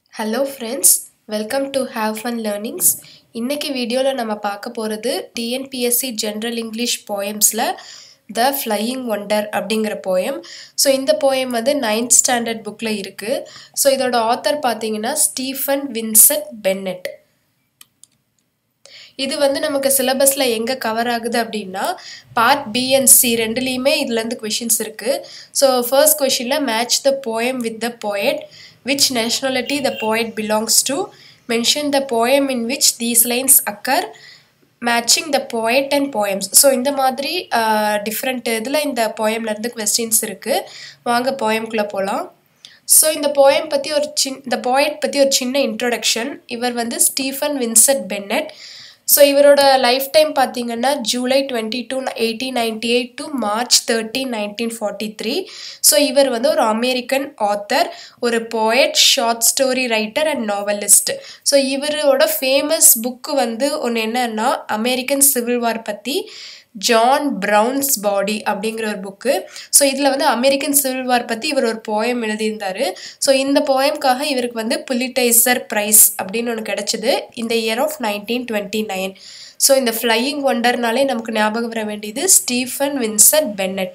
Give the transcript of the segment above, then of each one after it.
hello friends welcome to have fun learnings இன்னைக்கு வீடியோவில் நம்ம பார்க்க போகிறது டிஎன்பிஎஸ்சி ஜென்ரல் இங்கிலீஷ் போயம்ஸில் த ஃப்ளையிங் ஒண்டர் அப்படிங்கிற போயம் ஸோ இந்த போயம் வந்து நைன்த் ஸ்டாண்டர்ட் புக்கில் இருக்குது ஸோ இதோட ஆத்தர் பார்த்தீங்கன்னா ஸ்டீஃபன் வின்சென்ட் பென்னெட் இது வந்து நமக்கு சிலபஸில் எங்கே கவர் ஆகுது அப்படின்னா பார்ட் பி அண்ட் சி ரெண்டுலேயுமே இதுலேருந்து கொஷின்ஸ் இருக்குது ஸோ ஃபர்ஸ்ட் கொஷினில் match the poem with the poet which nationality the poet belongs to mention the poem in which these lines occur matching the poet and poems so இந்த மாதிரி different இதில் இந்த போயம்லேருந்து questions இருக்குது வாங்க போயம்குள்ளே போகலாம் ஸோ இந்த போயம் பற்றி ஒரு சின் இந்த போயட் பற்றி ஒரு சின்ன இன்ட்ரொடக்ஷன் இவர் வந்து ஸ்டீஃபன் வின்சென்ட் பென்னட் ஸோ இவரோட லைஃப் டைம் பார்த்தீங்கன்னா July twenty two eighteen ninety eight to March thirteen nineteen forty three so இவர் வந்து ஒரு அமெரிக்கன் ஆத்தர் ஒரு poet short story writer and novelist so இவரோட ஃபேமஸ் புக்கு வந்து ஒன்று என்னன்னா அமெரிக்கன் சிவில் வார் பற்றி ஜான் ப்ரவுன்ஸ் பாடி அப்படிங்கிற ஒரு புக்கு ஸோ இதில் வந்து அமெரிக்கன் சிவில் வார் பற்றி இவர் ஒரு போயம் எழுதியிருந்தார் ஸோ இந்த போயம்காக இவருக்கு வந்து புலிட்டைசர் ப்ரைஸ் அப்படின்னு ஒன்று கிடச்சிது இந்த year of nineteen twenty nine so இந்த ஃப்ளையிங் ஒண்டர்னாலே நமக்கு ஞாபகம் வர வேண்டியது ஸ்டீஃபன் வின்சென்ட் பென்னட்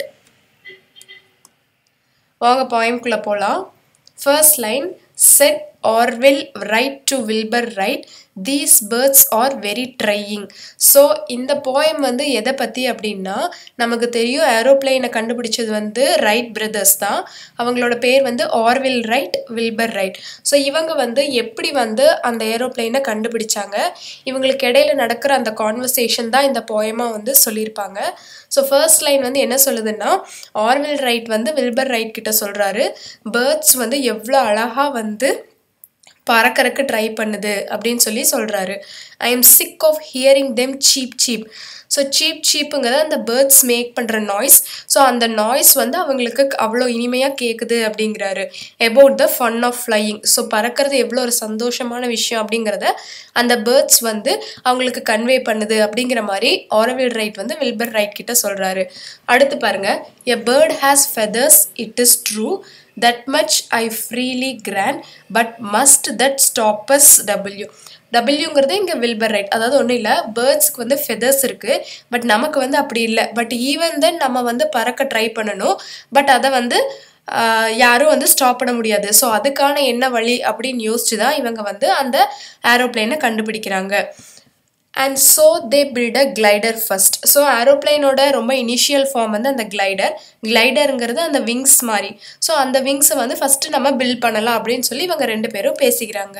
வாங்க போயம்குள்ளே போகலாம் first line said Orville Wright to Wilbur Wright these birds are very trying so இந்த போயம் வந்து எதை பற்றி அப்படின்னா நமக்கு தெரியும் ஏரோப்ளைனை கண்டுபிடிச்சது வந்து ரைட் பிரதர்ஸ் தான் அவங்களோட பேர் வந்து Orville Wright Wilbur Wright so இவங்க வந்து எப்படி வந்து அந்த ஏரோப்ளைனை கண்டுபிடிச்சாங்க இவங்களுக்கு இடையில நடக்கிற அந்த கான்வர்சேஷன் தான் இந்த போயமாக வந்து சொல்லியிருப்பாங்க ஸோ ஃபர்ஸ்ட் லைன் வந்து என்ன சொல்லுதுன்னா ஆர்வில் ரைட் வந்து வில்பர் ரைட் கிட்ட சொல்கிறாரு பேர்ட்ஸ் வந்து எவ்வளோ அழகாக வந்து பறக்கறக்கு ட்ரை பண்ணுது அப்படின்னு சொல்லி சொல்கிறாரு I am sick of hearing them cheep cheep so cheep சீப்புங்கிறது அந்த பேர்ட்ஸ் மேக் பண்ணுற நாய்ஸ் ஸோ அந்த நாய்ஸ் வந்து அவங்களுக்கு அவ்வளோ இனிமையாக கேட்குது அப்படிங்கிறாரு about the fun of flying so பறக்கிறது எவ்வளோ ஒரு சந்தோஷமான விஷயம் அப்படிங்கிறத அந்த பேர்ட்ஸ் வந்து அவங்களுக்கு கன்வே பண்ணுது அப்படிங்கிற மாதிரி ஆரவில் ரைட் வந்து வில்பர் ரைட் கிட்ட சொல்கிறாரு அடுத்து பாருங்க a bird has feathers it is true that much I freely grant but must that stop us W டபிள்யூங்கிறது இங்கே வில்பர் ரைட் அதாவது ஒன்றும் இல்லை பேர்ட்ஸ்க்கு வந்து ஃபெதர்ஸ் இருக்குது பட் நமக்கு வந்து அப்படி இல்லை பட் ஈவன் தென் நம்ம வந்து பறக்க ட்ரை பண்ணணும் பட் அதை வந்து யாரும் வந்து ஸ்டாப் பண்ண முடியாது ஸோ அதுக்கான என்ன வழி அப்படின்னு யோசிச்சு தான் இவங்க வந்து அந்த ஏரோப்ளைனை கண்டுபிடிக்கிறாங்க and so they built a glider first so ஏரோப்ளைனோட ரொம்ப இனிஷியல் ஃபார்ம் வந்து அந்த கிளைடர் கிளைடருங்கிறது அந்த விங்ஸ் மாதிரி ஸோ அந்த விங்ஸை வந்து ஃபஸ்ட்டு நம்ம பில்ட் பண்ணலாம் அப்படின்னு சொல்லி இவங்க ரெண்டு பேரும் பேசிக்கிறாங்க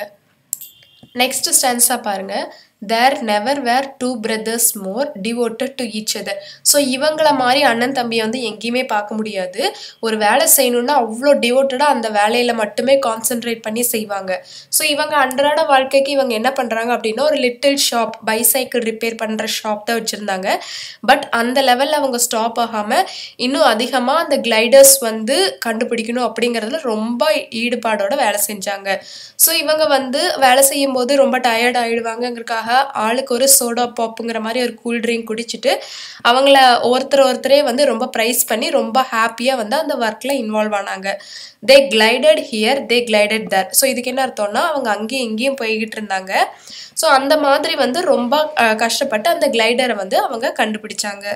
நெக்ஸ்ட் ஸ்டான்ஸாக பாருங்கள் there never were two brothers more devoted to each other so இவங்கள மாதிரி அண்ணன் தம்பியை வந்து எங்கேயுமே பார்க்க முடியாது ஒரு வேலை செய்யணுன்னா அவ்வளோ டிவோட்டடாக அந்த வேலையில் மட்டுமே கான்சென்ட்ரேட் பண்ணி செய்வாங்க ஸோ இவங்க அன்றாட வாழ்க்கைக்கு இவங்க என்ன பண்ணுறாங்க அப்படின்னா ஒரு லிட்டில் ஷாப் பைசைக்கிள் ரிப்பேர் பண்ணுற ஷாப் தான் வச்சுருந்தாங்க பட் அந்த லெவலில் அவங்க ஸ்டாப் ஆகாமல் இன்னும் அதிகமாக அந்த கிளைடர்ஸ் வந்து கண்டுபிடிக்கணும் அப்படிங்கிறதுல ரொம்ப ஈடுபாடோட வேலை செஞ்சாங்க ஸோ இவங்க வந்து வேலை செய்யும் போது ரொம்ப டயர்ட் ஆகிடுவாங்கங்கிறக்காக ஆளுக்கு ஒரு சோடா பாப்புங்கிற மாதிரி ஒரு கூல் ட்ரிங்க் குடிச்சிட்டு அவங்கள ஒருத்தர் ஒருத்தரே வந்து ரொம்ப ப்ரைஸ் பண்ணி ரொம்ப ஹாப்பியாக வந்து அந்த ஒர்க்கில் இன்வால்வ் ஆனாங்க தே கிளைடட் ஹியர் தே கிளைடட் தர் ஸோ இதுக்கு என்ன அர்த்தம்னா அவங்க அங்கேயும் இங்கேயும் போய்கிட்டு இருந்தாங்க ஸோ அந்த மாதிரி வந்து ரொம்ப கஷ்டப்பட்டு அந்த கிளைடரை வந்து அவங்க கண்டுபிடிச்சாங்க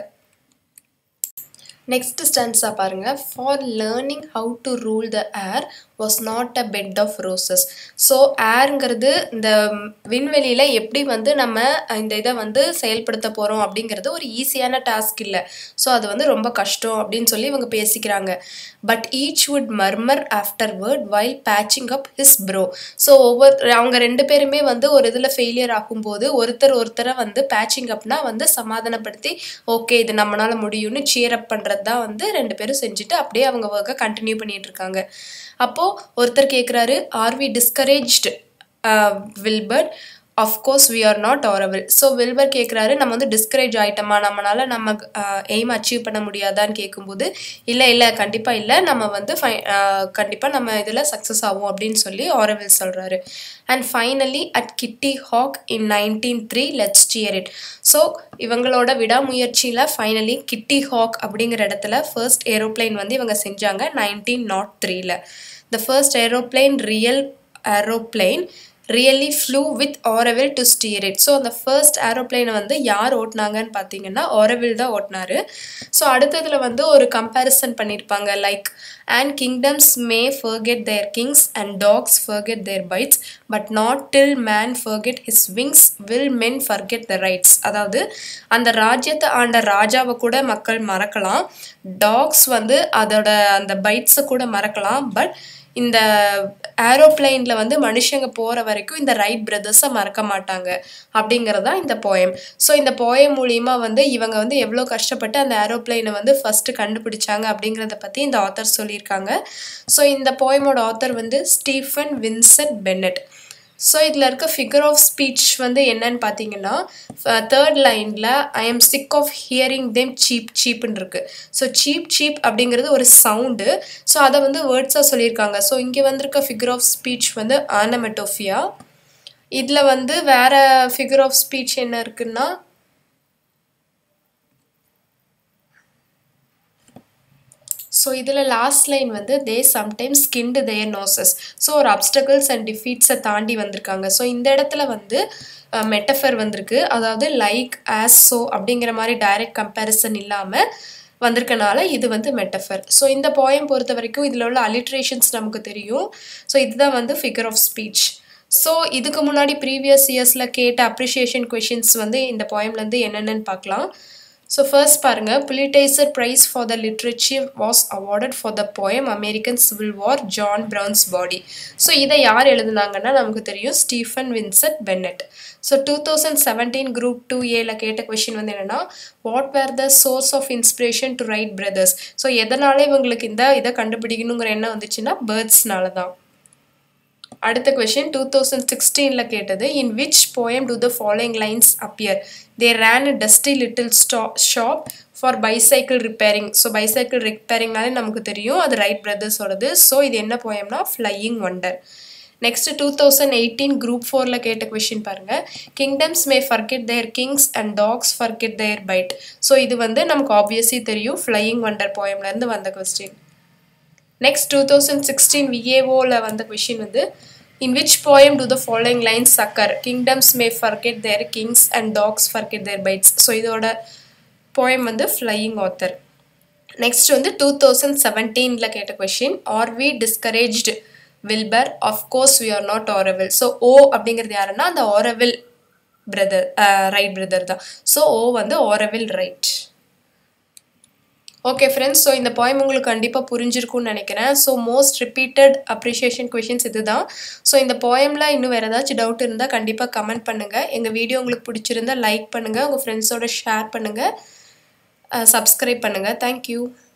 நெக்ஸ்ட் ஸ்டான்ஸாக பாருங்கள் for learning how to rule the air was not a bed of roses so ஏருங்கிறது இந்த விண்வெளியில் எப்படி வந்து நம்ம இந்த இதை வந்து செயல்படுத்த போகிறோம் அப்படிங்கிறது ஒரு ஈஸியான டாஸ்க் இல்லை ஸோ அது வந்து ரொம்ப கஷ்டம் அப்படின்னு சொல்லி இவங்க பேசிக்கிறாங்க but each would murmur after word while patching up his bro so ஒவ்வொரு அவங்க ரெண்டு பேருமே வந்து ஒரு இதில் ஃபெயிலியர் ஆகும்போது ஒருத்தர் ஒருத்தரை வந்து பேச்சிங் அப்னா வந்து சமாதானப்படுத்தி ஓகே இது நம்மளால முடியும்னு சியர் அப் பண்ணுறது தான் வந்து ரெண்டு பேரும் செஞ்சுட்டு அப்படியே அவங்க ஒர்க்கை கண்டினியூ பண்ணிட்டு இருக்காங்க அப்போது ஒருத்தர் கேட்குறாரு are we discouraged Wilbur of course we are not arable so Wilbur கேட்குறாரு நம்ம வந்து டிஸ்கரேஜ் ஆகிட்டோமா நம்மளால் நம்ம எய்ம் அச்சீவ் பண்ண முடியாதான்னு கேட்கும்போது இல்லை இல்லை கண்டிப்பாக இல்லை நம்ம வந்து ஃபை கண்டிப்பாக நம்ம இதில் சக்ஸஸ் ஆகும் அப்படின்னு சொல்லி ஆரபிள் சொல்கிறாரு and finally at Kitty Hawk in nineteen three let's cheer it so இவங்களோட விடாமுயற்சியில் ஃபைனலி கிட்டி ஹாக் அப்படிங்கிற இடத்துல ஃபர்ஸ்ட் ஏரோப்ளைன் வந்து இவங்க செஞ்சாங்க நைன்டீன் நாட் த்ரீல the first aeroplane real aeroplane really flew with Orville to steer it so அந்த ஃபர்ஸ்ட் ஏரோப்ளைனை வந்து யார் ஓட்டினாங்கன்னு பார்த்தீங்கன்னா ஆரவில் தான் ஓட்டினாரு ஸோ அடுத்ததில் வந்து ஒரு கம்பேரிசன் பண்ணியிருப்பாங்க like and kingdoms may forget their kings and dogs forget their bites but not till man forget his wings will men forget the Wrights அதாவது அந்த ராஜ்யத்தை ஆண்ட ராஜாவை கூட மக்கள் மறக்கலாம் டாக்ஸ் வந்து அதோட அந்த பைட்ஸை கூட மறக்கலாம் பட் இந்த ஏரோப்ளைனில் வந்து மனுஷங்க போகிற வரைக்கும் இந்த ரைட் பிரதர்ஸை மறக்க மாட்டாங்க அப்படிங்கிறது தான் இந்த போயம் ஸோ இந்த போயம் மூலிமா வந்து இவங்க வந்து எவ்வளோ கஷ்டப்பட்டு அந்த ஏரோப்ளைனை வந்து ஃபஸ்ட்டு கண்டுபிடிச்சாங்க அப்படிங்கிறத பற்றி இந்த ஆத்தர் சொல்லியிருக்காங்க ஸோ இந்த போயமோட ஆத்தர் வந்து ஸ்டீஃபன் வின்சென்ட் பென்னட் ஸோ இதில் இருக்க ஃபிகர் ஆஃப் ஸ்பீச் வந்து என்னன்னு பார்த்தீங்கன்னா தேர்ட் லைனில் I am sick of hearing them cheap சீப்புன்னு இருக்கு ஸோ சீப் சீப் அப்படிங்கிறது ஒரு சவுண்டு ஸோ அதை வந்து வேர்ட்ஸாக சொல்லியிருக்காங்க ஸோ இங்கே வந்திருக்க ஃபிகர் ஆஃப் ஸ்பீச் வந்து ஆனமெட்டோஃபியா இதில் வந்து வேற ஃபிகர் ஆஃப் ஸ்பீச் என்ன இருக்குன்னா ஸோ இதில் லாஸ்ட் லைன் வந்து they sometimes skinned their noses so ஒரு அப்டக்கிள்ஸ் அண்ட் டிஃபீட்ஸை தாண்டி வந்திருக்காங்க ஸோ இந்த இடத்துல வந்து மெட்டஃபர் வந்திருக்கு அதாவது லைக் ஆஸ் ஸோ அப்படிங்கிற மாதிரி டைரக்ட் கம்பேரிசன் இல்லாமல் வந்திருக்கனால இது வந்து மெட்டஃபர் ஸோ இந்த போயம் பொறுத்த வரைக்கும் இதில் உள்ள அலிட்ரேஷன்ஸ் நமக்கு தெரியும் ஸோ இதுதான் வந்து ஃபிகர் ஆஃப் ஸ்பீச் ஸோ இதுக்கு முன்னாடி ப்ரீவியஸ் இயர்ஸில் கேட்ட அப்ரிஷியேஷன் கொஷின்ஸ் வந்து இந்த போயம்லேருந்து என்னென்னு பார்க்கலாம் ஸோ ஃபர்ஸ்ட் பாருங்க Pulitzer prize for the literature was awarded for the poem American civil war John Brown's body so இதை யார் எழுதுனாங்கன்னா நமக்கு தெரியும் Stephen Vincent Benet so two thousand seventeen group two ஏல கேட்ட கொஷின் வந்து என்னென்னா what were the source of inspiration to Wright brothers so எதனால இவங்களுக்கு இந்த இதை கண்டுபிடிக்கணுங்கிற எண்ணம் வந்துச்சுன்னா பேர்ட்ஸ்னால தான் அடுத்த கொஷின் டூ தௌசண்ட் சிக்ஸ்டீனில் கேட்டது in which poem do the following lines appear they ran a dusty little ஸ்டா shop for bicycle repairing so bicycle ரிப்பேரிங்னாலே நமக்கு தெரியும் அது ரைட் பிரதர்ஸோடது ஸோ இது என்ன போயம்னா flying wonder next two thousand eighteen group ஃபோரில் கேட்ட கொஷின் பாருங்க kingdoms may forget their kings and dogs forget their bite so இது வந்து நமக்கு ஆப்வியஸ்லி தெரியும் ஃப்ளையிங் ஒண்டர் போயம்லேருந்து வந்த question next two thousand sixteen விஏஓவில் வந்த கொஷின் வந்து in which poem do the following lines சக்கர் kingdoms may forget their kings and dogs forget their bites so இதோட போயம் வந்து ஃப்ளையிங் ஆத்தர் நெக்ஸ்ட் வந்து two thousand செவன்டீனில் கேட்ட question are we discouraged Wilbur of course we are not Orville so O அப்படிங்கிறது யாருன்னா அந்த Orville brother Wright brother தான் so O வந்து Orville right okay friends so இந்த பாயம் உங்களுக்கு கண்டிப்பாக புரிஞ்சிருக்கும்னு நினைக்கிறேன் so most repeated appreciation questions இது தான் ஸோ இந்த போயமில் இன்னும் வேறு ஏதாச்சும் டவுட் இருந்தால் கண்டிப்பாக கமெண்ட் பண்ணுங்கள் எங்கள் வீடியோ உங்களுக்கு பிடிச்சிருந்தா லைக் பண்ணுங்கள் உங்கள் ஃப்ரெண்ட்ஸோட ஷேர் பண்ணுங்கள் சப்ஸ்கிரைப் பண்ணுங்கள் தேங்க்யூ